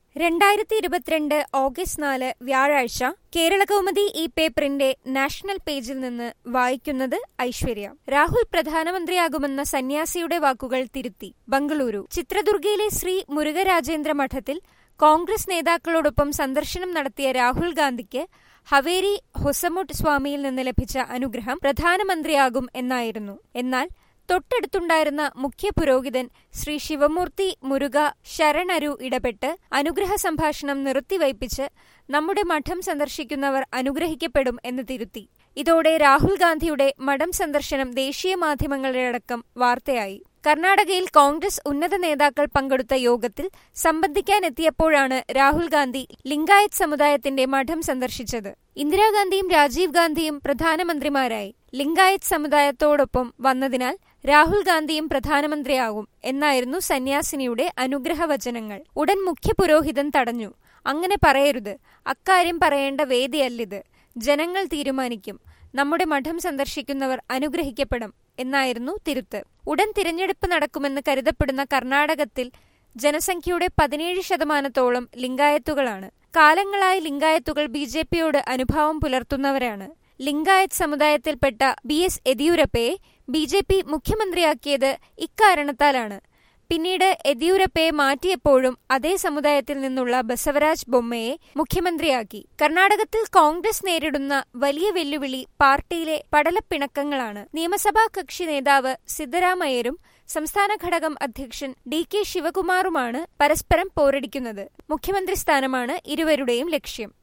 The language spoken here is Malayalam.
രണ്ടായിരത്തി ഇരുപത്തിരണ്ട് ഓഗസ്റ്റ് നാല് വ്യാഴാഴ്ച കേരളകൗമുദി ഈ പേപ്പറിന്റെ നാഷണൽ പേജിൽ നിന്ന് വായിക്കുന്നത് ഐശ്വര്യ രാഹുൽ പ്രധാനമന്ത്രിയാകുമെന്ന സന്യാസിയുടെ വാക്കുകൾ തിരുത്തി ബംഗളൂരു ചിത്രദുർഗയിലെ ശ്രീ മുരുകരാജേന്ദ്ര മഠത്തിൽ കോൺഗ്രസ് നേതാക്കളോടൊപ്പം സന്ദർശനം നടത്തിയ രാഹുൽ ഗാന്ധിക്ക് ഹവേരി ഹൊസമുട്ട് സ്വാമിയിൽ നിന്ന് ലഭിച്ച അനുഗ്രഹം പ്രധാനമന്ത്രിയാകും എന്നായിരുന്നു എന്നാൽ തൊട്ടടുത്തുണ്ടായിരുന്ന മുഖ്യ പുരോഹിതൻ ശ്രീ ശിവമൂർത്തി മുരുക ശരണരു ഇടപെട്ട് അനുഗ്രഹ സംഭാഷണം നിർത്തിവയ്പ്പിച്ച് നമ്മുടെ മഠം സന്ദർശിക്കുന്നവർ അനുഗ്രഹിക്കപ്പെടും എന്ന് തിരുത്തി ഇതോടെ രാഹുൽ ഗാന്ധിയുടെ മഠം സന്ദർശനം ദേശീയ മാധ്യമങ്ങളിലടക്കം വാർത്തയായി കർണാടകയിൽ കോൺഗ്രസ് ഉന്നത നേതാക്കൾ പങ്കെടുത്ത യോഗത്തിൽ സംബന്ധിക്കാനെത്തിയപ്പോഴാണ് രാഹുൽ ഗാന്ധി ലിംഗായത്ത് സമുദായത്തിന്റെ മഠം സന്ദർശിച്ചത് ഇന്ദിരാഗാന്ധിയും രാജീവ് ഗാന്ധിയും പ്രധാനമന്ത്രിമാരായി ലിംഗായത്ത് സമുദായത്തോടൊപ്പം വന്നതിനാൽ രാഹുൽ ഗാന്ധിയും പ്രധാനമന്ത്രിയാകും എന്നായിരുന്നു സന്യാസിനിയുടെ അനുഗ്രഹവചനങ്ങൾ ഉടൻ മുഖ്യ പുരോഹിതൻ തടഞ്ഞു അങ്ങനെ പറയരുത് അക്കാര്യം പറയേണ്ട വേദിയല്ലിത് ജനങ്ങൾ തീരുമാനിക്കും നമ്മുടെ മഠം സന്ദർശിക്കുന്നവർ അനുഗ്രഹിക്കപ്പെടും എന്നായിരുന്നു തിരുത്ത് ഉടൻ തിരഞ്ഞെടുപ്പ് നടക്കുമെന്ന് കരുതപ്പെടുന്ന കർണാടകത്തിൽ ജനസംഖ്യയുടെ പതിനേഴ് ശതമാനത്തോളം ലിംഗായത്തുകളാണ് കാലങ്ങളായി ലിംഗായത്തുകൾ ബി ജെ പിയോട് അനുഭാവം പുലർത്തുന്നവരാണ് ലിംഗായത്ത് സമുദായത്തിൽപ്പെട്ട ബി എസ് യെദിയൂരപ്പയെ ബി ജെ പി മുഖ്യമന്ത്രിയാക്കിയത് ഇക്കാരണത്താലാണ് പിന്നീട് യെദിയൂരപ്പയെ മാറ്റിയപ്പോഴും അതേ സമുദായത്തിൽ നിന്നുള്ള ബസവരാജ് ബൊമ്മയെ മുഖ്യമന്ത്രിയാക്കി കർണാടകത്തിൽ കോൺഗ്രസ് നേരിടുന്ന വലിയ വെല്ലുവിളി പാർട്ടിയിലെ പടലപ്പിണക്കങ്ങളാണ് നിയമസഭാ കക്ഷി നേതാവ് സിദ്ധരാമയ്യരും സംസ്ഥാന ഘടകം അധ്യക്ഷൻ ഡി കെ ശിവകുമാറുമാണ് പരസ്പരം പോരടിക്കുന്നത് മുഖ്യമന്ത്രി സ്ഥാനമാണ് ഇരുവരുടെയും ലക്ഷ്യം